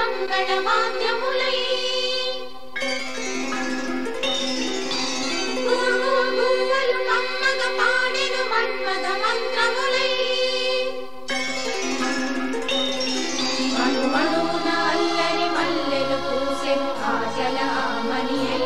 మంగళ వాద్యములై గురువు గువ్వలు కమ్మగ పాడెను మన్మథ మంత్రములై అణువణువున అల్లరి మల్లెలు పూసెను ఆశల ఆమనియై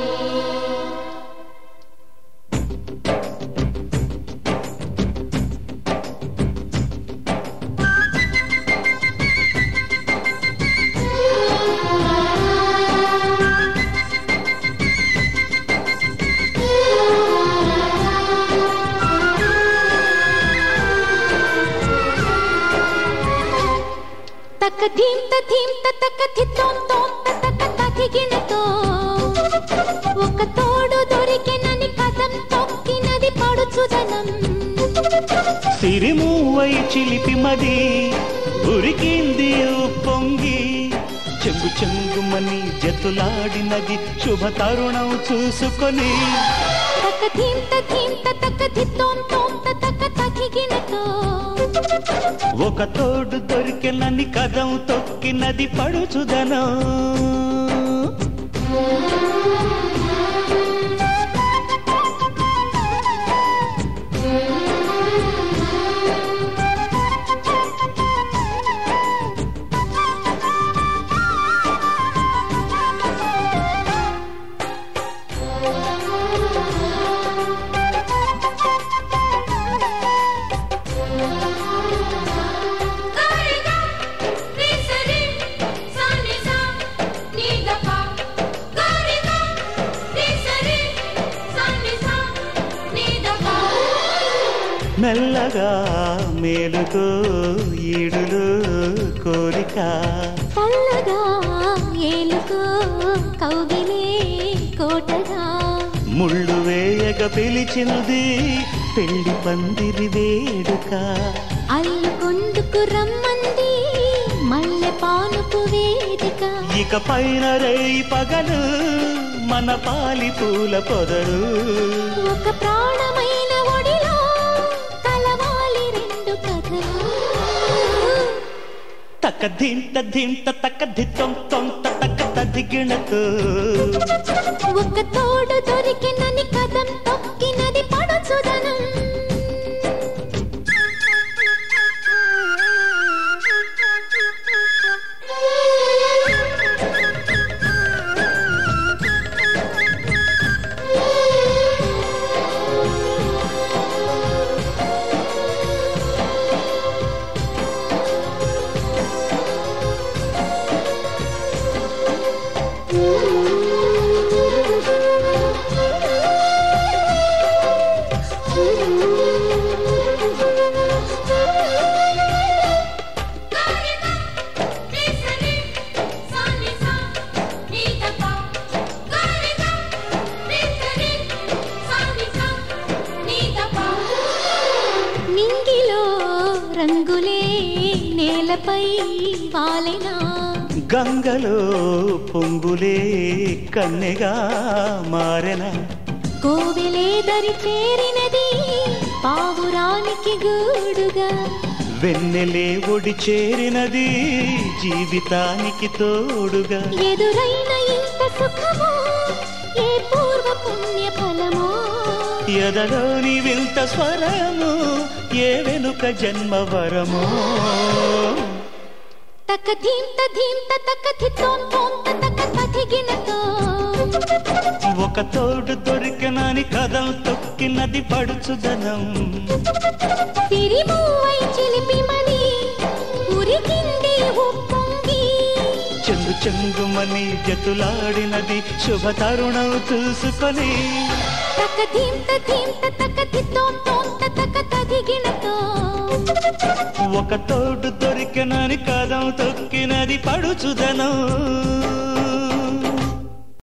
తక్క ధీంత ధీంత తక్క ధిత్తోం తోం తక్క తదిగినతో ఒక తోడు దొరికెనని కథం తొక్కినది పడుచుదనం సిరిమూవై చిలిపి మది ఉరికింది పొంగి చెంగు చెంగుమని జతులాడినది శుభ తరుణం చూసుకొని తక్క ధీంత ధీంత తక్క ధిత్తోం తోం తక్క తదిగినతో ఒక తోడు దొరికెనని కదం తొక్కినది పడుచుదనం గారిగా రిసరి సానిసా నీదపా గారిగా రిసరి సానిసా నీదపా మెల్లగా మేలుకో ఈడులు కోరిక చల్లగా ఏలుకో కౌగిలే కోటగా ముళ్ళు వేయగ పిలిచినది పెళ్లి పందిరి వేడుక అల్లుకొందుకు రమ్మంది మల్లె పానుపు వేదిక ఇక పైన రేయి పగలు మన పాలి పూల పొదరు ఒక ప్రాణమైన ఒడిలో కలవాలి రెండు కథలు తక్క ధింత ధింత తక్క ధిత్తం తొంత తక్క తదిగిణతో ఒక తోడు దొరికినని కథం తొక్కినది పడుచుదనం గారిగా రిసరి సానిసా నీదపా గారిగా రిసరి సానిసా నీదపా నింగిలో రంగులే నేలపై వాలెనా గంగలో పొంగులే కన్నెగా మారెన కోవెలే దరి చేరినది పావురానికి గూడుగా వెన్నెలే ఒడి చేరినది జీవితానికి తోడుగా ఎదురైన ఇంత సుఖమో ఏ పూర్వ పుణ్య ఫలమో ఎదలోని వింత స్వరము ఏ వెనుక జన్మ వరమో తక్క ధీంత ధీంత తక్క ధిత్తోం తోంత తక్క తదిగినతో ఒక తోడు దొరికినని కథం తొక్కినది పడుచుదనం సిరిమూవై చిలిపిమని ఉరికింది ఉప్పొంగి చెంగు చెంగుమని జతులాడినది శుభ తరుణం చూసుకొని తక్క ధీంత ధీంత తక్క ధిత్తోం తోంత తక్క తదిగినతో ఒక తోడు దొరికినని కథం తొక్కినది పడుచుదనం